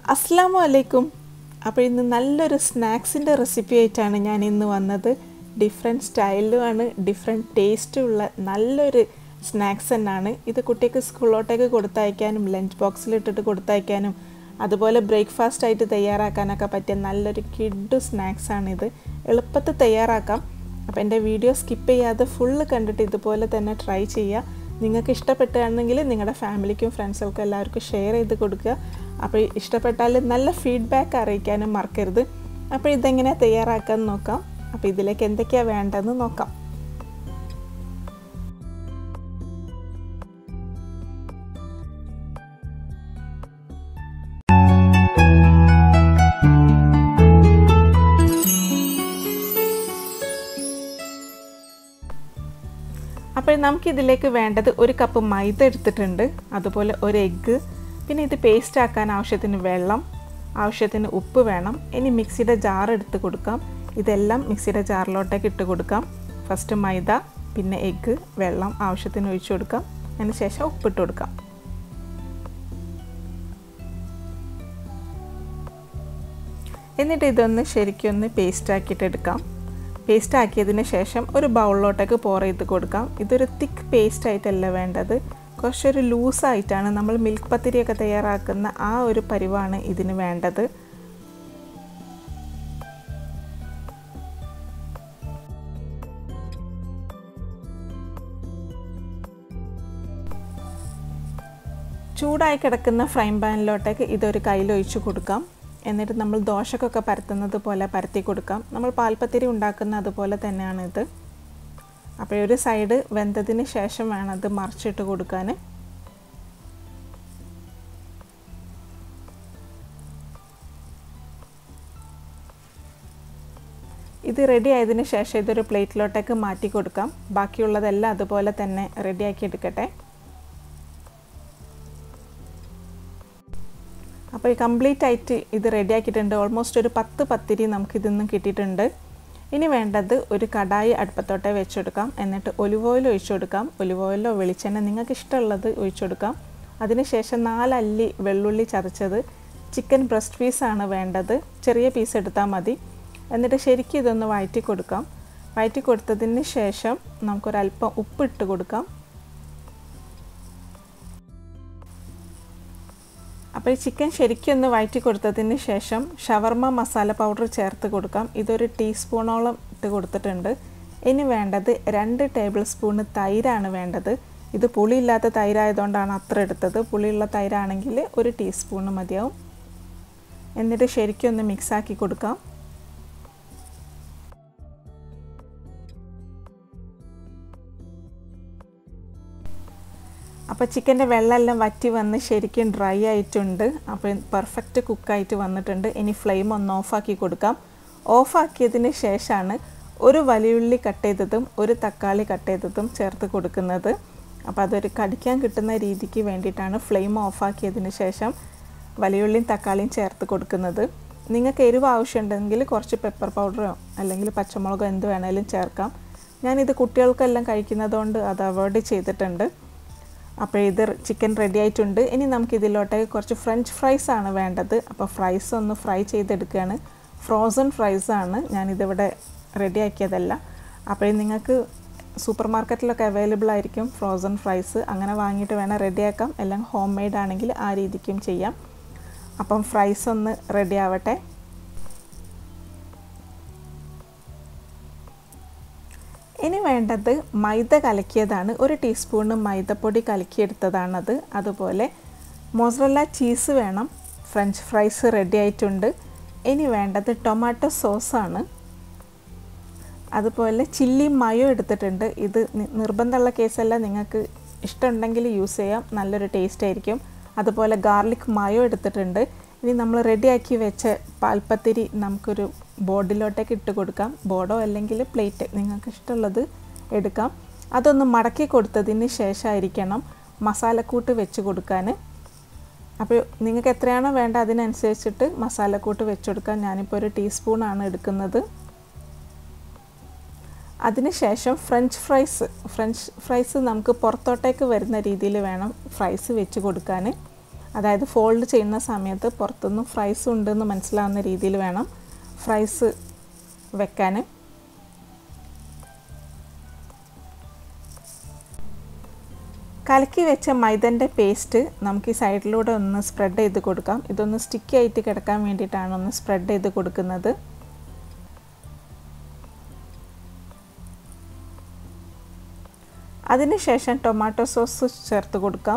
അസ്സാം വലൈക്കും അപ്പോൾ ഇന്ന് നല്ലൊരു സ്നാക്സിൻ്റെ റെസിപ്പി ആയിട്ടാണ് ഞാൻ ഇന്ന് വന്നത് ഡിഫറെൻറ്റ് സ്റ്റൈലുമാണ് ഡിഫറെൻറ്റ് ടേസ്റ്റുള്ള നല്ലൊരു സ്നാക്സ് തന്നെയാണ് ഇത് കുട്ടിക്ക് സ്കൂളിലോട്ടേക്ക് കൊടുത്തയക്കാനും ലഞ്ച് ബോക്സിലിട്ടിട്ട് കൊടുത്തയക്കാനും അതുപോലെ ബ്രേക്ക്ഫാസ്റ്റ് ആയിട്ട് തയ്യാറാക്കാനൊക്കെ പറ്റിയ നല്ലൊരു കിഡു സ്നാക്സാണിത് എളുപ്പത്തിൽ തയ്യാറാക്കാം അപ്പോൾ എൻ്റെ വീഡിയോ സ്കിപ്പ് ചെയ്യാതെ ഫുള്ള് കണ്ടിട്ട് ഇതുപോലെ തന്നെ ട്രൈ ചെയ്യുക നിങ്ങൾക്ക് ഇഷ്ടപ്പെട്ടാണെങ്കിൽ നിങ്ങളുടെ ഫാമിലിക്കും ഫ്രണ്ട്സുകൾക്കും എല്ലാവർക്കും ഷെയർ ചെയ്ത് കൊടുക്കുക അപ്പോൾ ഇഷ്ടപ്പെട്ടാൽ നല്ല ഫീഡ്ബാക്ക് അറിയിക്കാനും മറക്കരുത് അപ്പോൾ ഇതെങ്ങനെ തയ്യാറാക്കാമെന്ന് നോക്കാം അപ്പോൾ ഇതിലേക്ക് എന്തൊക്കെയാണ് വേണ്ടതെന്ന് നോക്കാം അപ്പോൾ നമുക്കിതിലേക്ക് വേണ്ടത് ഒരു കപ്പ് മൈദ എടുത്തിട്ടുണ്ട് അതുപോലെ ഒരു എഗ്ഗ് പിന്നെ ഇത് പേസ്റ്റ് ആക്കാൻ ആവശ്യത്തിന് വെള്ളം ആവശ്യത്തിന് ഉപ്പ് വേണം ഇനി മിക്സിയുടെ ജാർ എടുത്ത് കൊടുക്കാം ഇതെല്ലാം മിക്സിയുടെ ജാറിലോട്ടേക്ക് ഇട്ട് കൊടുക്കാം ഫസ്റ്റ് മൈദ പിന്നെ എഗ്ഗ് വെള്ളം ആവശ്യത്തിന് ഒഴിച്ചു കൊടുക്കാം അതിന് ശേഷം ഉപ്പിട്ട് കൊടുക്കാം എന്നിട്ട് ഇതൊന്ന് ശരിക്കൊന്ന് പേസ്റ്റ് ആക്കിയിട്ട് എടുക്കാം പേസ്റ്റ് ആക്കിയതിന് ശേഷം ഒരു ബൗളിലോട്ടേക്ക് പോർ ചെയ്ത് കൊടുക്കാം ഇതൊരു തിക്ക് പേസ്റ്റ് ആയിട്ടല്ല വേണ്ടത് കുറച്ചൊരു ലൂസായിട്ടാണ് നമ്മൾ മിൽക്ക് പത്തിരിയൊക്കെ തയ്യാറാക്കുന്ന ആ ഒരു പരിവാണ് ഇതിന് വേണ്ടത് ചൂടായി കിടക്കുന്ന ഫ്രൈ പാനിലോട്ടേക്ക് ഇതൊരു കയ്യിലൊഴിച്ച് കൊടുക്കാം എന്നിട്ട് നമ്മൾ ദോശക്കൊക്കെ പരത്തുന്നത് പോലെ പരത്തി കൊടുക്കാം നമ്മൾ പാൽപ്പത്തിരി ഉണ്ടാക്കുന്ന അതുപോലെ തന്നെയാണ് ഇത് അപ്പോൾ ഒരു സൈഡ് വെന്തതിന് ശേഷം വേണം അത് മറിച്ചിട്ട് കൊടുക്കാൻ ഇത് റെഡി ആയതിന് ശേഷം ഇതൊരു പ്ലേറ്റിലോട്ടേക്ക് മാറ്റി കൊടുക്കാം ബാക്കിയുള്ളതെല്ലാം അതുപോലെ തന്നെ റെഡിയാക്കി എടുക്കട്ടെ അപ്പോൾ ഈ കംപ്ലീറ്റ് ആയിട്ട് ഇത് റെഡി ആക്കിയിട്ടുണ്ട് ഓൾമോസ്റ്റ് ഒരു പത്ത് പത്തിരി നമുക്ക് ഇതിന്ന് കിട്ടിയിട്ടുണ്ട് ഇനി വേണ്ടത് ഒരു കടായി അടുപ്പത്തോട്ടെ വെച്ചെടുക്കാം എന്നിട്ട് ഒലിവ് ഓയിൽ ഒഴിച്ചു കൊടുക്കാം ഒലിവ് ഓയിലോ വെളിച്ചെണ്ണ നിങ്ങൾക്ക് ഇഷ്ടമുള്ളത് ഒഴിച്ചു കൊടുക്കാം അതിനുശേഷം നാലല്ലി വെള്ളുള്ളി ചതച്ചത് ചിക്കൻ ബ്രസ്റ്റ് പീസാണ് വേണ്ടത് ചെറിയ പീസ് എടുത്താൽ മതി എന്നിട്ട് ശരിക്കും ഇതൊന്ന് വഴറ്റി കൊടുക്കാം വഴറ്റി കൊടുത്തതിന് ശേഷം നമുക്കൊരല്പം ഉപ്പിട്ട് കൊടുക്കാം അപ്പോൾ ഈ ചിക്കൻ ശരിക്കും ഒന്ന് വഴറ്റി കൊടുത്തതിന് ശേഷം ഷവർമ മസാല പൗഡർ ചേർത്ത് കൊടുക്കാം ഇതൊരു ടീസ്പൂണോളം ഇട്ട് കൊടുത്തിട്ടുണ്ട് ഇനി വേണ്ടത് രണ്ട് ടേബിൾ സ്പൂണ് തൈരാണ് വേണ്ടത് ഇത് പുളിയില്ലാത്ത തൈരായതുകൊണ്ടാണ് അത്ര എടുത്തത് പുളിയുള്ള തൈരാണെങ്കിൽ ഒരു ടീസ്പൂണ് മതിയാവും എന്നിട്ട് ശരിക്കും ഒന്ന് മിക്സാക്കി കൊടുക്കാം അപ്പോൾ ചിക്കൻ്റെ വെള്ളമെല്ലാം വറ്റി വന്ന് ശരിക്കും ഡ്രൈ ആയിട്ടുണ്ട് അപ്പോൾ പെർഫെക്റ്റ് കുക്കായിട്ട് വന്നിട്ടുണ്ട് ഇനി ഫ്ലെയിം ഒന്ന് ഓഫാക്കി കൊടുക്കാം ഓഫാക്കിയതിന് ശേഷമാണ് ഒരു വലിയുള്ളി കട്ട് ചെയ്തതും ഒരു തക്കാളി കട്ട് ചെയ്തതും ചേർത്ത് കൊടുക്കുന്നത് അപ്പോൾ അതൊരു കടിക്കാൻ കിട്ടുന്ന രീതിക്ക് വേണ്ടിയിട്ടാണ് ഫ്ലെയിം ഓഫാക്കിയതിന് ശേഷം വലിയുള്ളിയും തക്കാളിയും ചേർത്ത് കൊടുക്കുന്നത് നിങ്ങൾക്ക് എരിവ് ആവശ്യമുണ്ടെങ്കിൽ കുറച്ച് പെപ്പർ പൗഡറോ അല്ലെങ്കിൽ പച്ചമുളകോ എന്ത് വേണേലും ചേർക്കാം ഞാനിത് കുട്ടികൾക്കെല്ലാം കഴിക്കുന്നതുകൊണ്ട് അത് അവോയ്ഡ് ചെയ്തിട്ടുണ്ട് അപ്പോൾ ഇത് ചിക്കൻ റെഡി ആയിട്ടുണ്ട് ഇനി നമുക്ക് ഇതിലോട്ടേക്ക് കുറച്ച് ഫ്രഞ്ച് ഫ്രൈസ് ആണ് വേണ്ടത് അപ്പോൾ ഫ്രൈസ് ഒന്ന് ഫ്രൈ ചെയ്തെടുക്കുകയാണ് ഫ്രോസൺ ഫ്രൈസ് ആണ് ഞാനിതിവിടെ റെഡി ആക്കിയതല്ല അപ്പോൾ നിങ്ങൾക്ക് സൂപ്പർ മാർക്കറ്റിലൊക്കെ അവൈലബിൾ ആയിരിക്കും ഫ്രോസൺ ഫ്രൈസ് അങ്ങനെ വാങ്ങിയിട്ട് വേണം റെഡിയാക്കാം എല്ലാം ഹോം മെയ്ഡ് ആണെങ്കിൽ ആ രീതിക്കും ചെയ്യാം അപ്പം ഫ്രൈസ് ഒന്ന് റെഡി ആവട്ടെ ഇനി വേണ്ടത് മൈദ കലക്കിയതാണ് ഒരു ടീസ്പൂണ് മൈദപ്പൊടി കലക്കിയെടുത്തതാണത് അതുപോലെ മോസറല്ല ചീസ് വേണം ഫ്രഞ്ച് ഫ്രൈസ് റെഡി ആയിട്ടുണ്ട് ഇനി വേണ്ടത് ടൊമാറ്റോ സോസാണ് അതുപോലെ ചില്ലി മയോ എടുത്തിട്ടുണ്ട് ഇത് നിർബന്ധമുള്ള കേസല്ല നിങ്ങൾക്ക് ഇഷ്ടമുണ്ടെങ്കിൽ യൂസ് ചെയ്യാം നല്ലൊരു ടേസ്റ്റ് ആയിരിക്കും അതുപോലെ ഗാർലിക് മയോ എടുത്തിട്ടുണ്ട് ഇനി നമ്മൾ റെഡിയാക്കി വെച്ച പാൽപ്പത്തിരി നമുക്കൊരു ബോർഡിലോട്ടേക്ക് ഇട്ട് കൊടുക്കാം ബോർഡോ അല്ലെങ്കിൽ പ്ലേറ്റ് നിങ്ങൾക്ക് ഇഷ്ടമുള്ളത് എടുക്കാം അതൊന്ന് മടക്കി കൊടുത്തതിന് ശേഷമായിരിക്കണം മസാലക്കൂട്ട് വെച്ച് കൊടുക്കാൻ അപ്പോൾ നിങ്ങൾക്ക് എത്രയാണോ വേണ്ട അതിനനുസരിച്ചിട്ട് മസാലക്കൂട്ട് വെച്ച് കൊടുക്കാൻ ഞാനിപ്പോൾ ഒരു ടീസ്പൂണാണ് എടുക്കുന്നത് അതിനുശേഷം ഫ്രഞ്ച് ഫ്രൈസ് ഫ്രഞ്ച് ഫ്രൈസ് നമുക്ക് പുറത്തോട്ടേക്ക് വരുന്ന രീതിയിൽ വേണം ഫ്രൈസ് വെച്ച് കൊടുക്കാൻ അതായത് ഫോൾഡ് ചെയ്യുന്ന സമയത്ത് പുറത്തുനിന്ന് ഫ്രൈസ് ഉണ്ടെന്ന് മനസ്സിലാവുന്ന രീതിയിൽ വേണം ഫ്രൈസ് വെക്കാൻ കലക്കി വെച്ച മൈദൻ്റെ പേസ്റ്റ് നമുക്ക് ഈ സൈഡിലൂടെ ഒന്ന് സ്പ്രെഡ് ചെയ്ത് കൊടുക്കാം ഇതൊന്ന് സ്റ്റിക്കി ആയിട്ട് കിടക്കാൻ വേണ്ടിയിട്ടാണ് ഒന്ന് സ്പ്രെഡ് ചെയ്ത് കൊടുക്കുന്നത് അതിനുശേഷം ടൊമാറ്റോ സോസ് ചേർത്ത് കൊടുക്കാം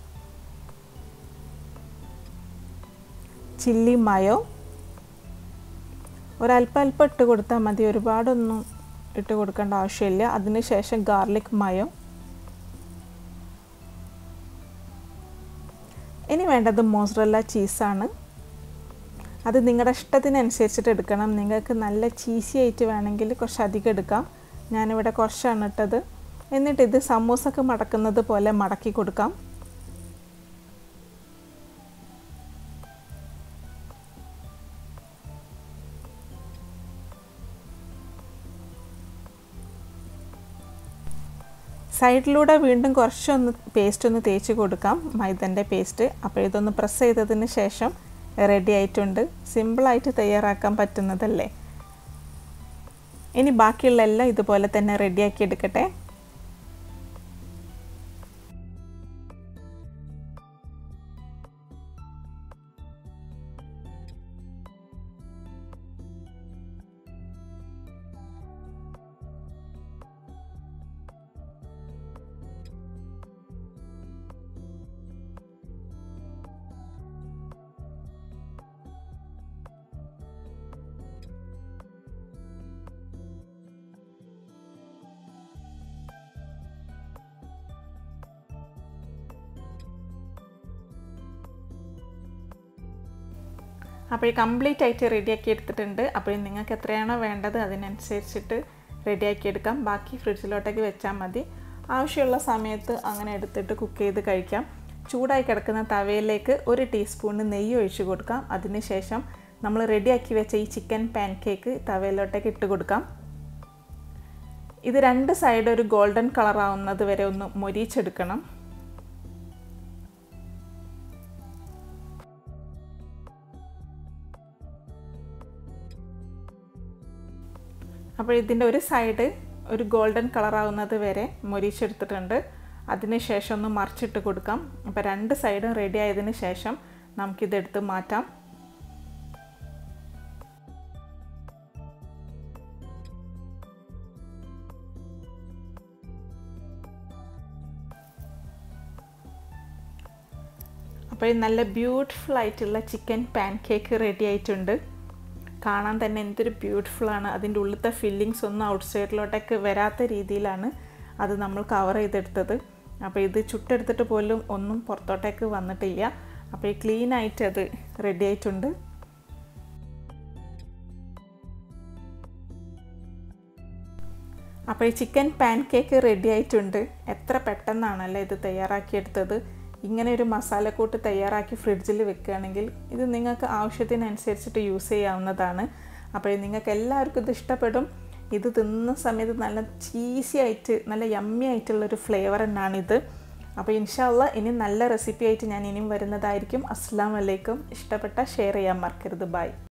ചില്ലി മയോ ഒരല്പം അല്പം ഇട്ട് കൊടുത്താൽ മതി ഒരുപാടൊന്നും ഇട്ട് കൊടുക്കേണ്ട ആവശ്യമില്ല അതിനുശേഷം ഗാർലിക് മയോ ഇനി വേണ്ടത് മോസറല്ല ചീസാണ് അത് നിങ്ങളുടെ ഇഷ്ടത്തിനനുസരിച്ചിട്ട് എടുക്കണം നിങ്ങൾക്ക് നല്ല ചീസി ആയിട്ട് വേണമെങ്കിൽ കുറച്ച് അധികം എടുക്കാം ഞാനിവിടെ കുറച്ചാണ് ഇട്ടത് എന്നിട്ട് ഇത് സമൂസക്ക് മടക്കുന്നത് പോലെ മടക്കി കൊടുക്കാം സൈഡിലൂടെ വീണ്ടും കുറച്ചൊന്ന് പേസ്റ്റ് ഒന്ന് തേച്ച് കൊടുക്കാം മൈദൻ്റെ പേസ്റ്റ് അപ്പോൾ ഇതൊന്ന് പ്രസ് ചെയ്തതിന് ശേഷം റെഡി ആയിട്ടുണ്ട് സിമ്പിളായിട്ട് തയ്യാറാക്കാൻ പറ്റുന്നതല്ലേ ഇനി ബാക്കിയുള്ള എല്ലാം ഇതുപോലെ തന്നെ റെഡിയാക്കി എടുക്കട്ടെ അപ്പോൾ കംപ്ലീറ്റ് ആയിട്ട് റെഡിയാക്കി എടുത്തിട്ടുണ്ട് അപ്പോൾ നിങ്ങൾക്ക് എത്രയാണോ വേണ്ടത് അതിനനുസരിച്ചിട്ട് റെഡിയാക്കി എടുക്കാം ബാക്കി ഫ്രിഡ്ജിലോട്ടേക്ക് വെച്ചാൽ മതി ആവശ്യമുള്ള സമയത്ത് അങ്ങനെ എടുത്തിട്ട് കുക്ക് ചെയ്ത് കഴിക്കാം ചൂടായി കിടക്കുന്ന തവയിലേക്ക് ഒരു ടീസ്പൂണ് നെയ്യ് ഒഴിച്ച് കൊടുക്കാം അതിനുശേഷം നമ്മൾ റെഡിയാക്കി വെച്ച ഈ ചിക്കൻ പാൻ കേക്ക് തവയിലോട്ടേക്ക് ഇട്ട് കൊടുക്കാം ഇത് രണ്ട് സൈഡ് ഒരു ഗോൾഡൻ കളർ ആവുന്നത് വരെ ഒന്ന് മൊരിച്ചെടുക്കണം അപ്പോൾ ഇതിൻ്റെ ഒരു സൈഡ് ഒരു ഗോൾഡൻ കളർ ആവുന്നത് വരെ മൊരിച്ചെടുത്തിട്ടുണ്ട് അതിന് ശേഷം ഒന്ന് മറിച്ചിട്ട് കൊടുക്കാം അപ്പോൾ രണ്ട് സൈഡും റെഡി ആയതിന് ശേഷം നമുക്കിതെടുത്ത് മാറ്റാം അപ്പോൾ നല്ല ബ്യൂട്ടിഫുൾ ആയിട്ടുള്ള ചിക്കൻ പാൻ കേക്ക് റെഡി ആയിട്ടുണ്ട് കാണാൻ തന്നെ എന്തൊരു ബ്യൂട്ടിഫുള്ളാണ് അതിൻ്റെ ഉള്ളിലത്തെ ഫില്ലിങ്സ് ഒന്നും ഔട്ട് സൈഡിലോട്ടേക്ക് വരാത്ത രീതിയിലാണ് അത് നമ്മൾ കവർ ചെയ്തെടുത്തത് അപ്പോൾ ഇത് ചുട്ടെടുത്തിട്ട് പോലും ഒന്നും പുറത്തോട്ടേക്ക് വന്നിട്ടില്ല അപ്പോൾ ഈ ക്ലീൻ ആയിട്ട് അത് റെഡി ആയിട്ടുണ്ട് അപ്പോൾ ഈ ചിക്കൻ പാൻ കേക്ക് റെഡി ആയിട്ടുണ്ട് എത്ര പെട്ടെന്നാണല്ലേ ഇത് തയ്യാറാക്കിയെടുത്തത് ഇങ്ങനെ ഒരു മസാലക്കൂട്ട് തയ്യാറാക്കി ഫ്രിഡ്ജിൽ വെക്കുകയാണെങ്കിൽ ഇത് നിങ്ങൾക്ക് ആവശ്യത്തിനനുസരിച്ചിട്ട് യൂസ് ചെയ്യാവുന്നതാണ് അപ്പോൾ നിങ്ങൾക്ക് എല്ലാവർക്കും ഇത് ഇഷ്ടപ്പെടും ഇത് തിന്നുന്ന സമയത്ത് നല്ല ചീസി ആയിട്ട് നല്ല യമ്മി ആയിട്ടുള്ളൊരു ഫ്ലേവർ തന്നെയാണിത് അപ്പോൾ ഇൻഷാല്ല ഇനി നല്ല റെസിപ്പി ആയിട്ട് ഞാൻ ഇനിയും വരുന്നതായിരിക്കും അസ്സാം വലൈക്കും ഇഷ്ടപ്പെട്ട ഷെയർ ചെയ്യാൻ മറക്കരുത് ബൈ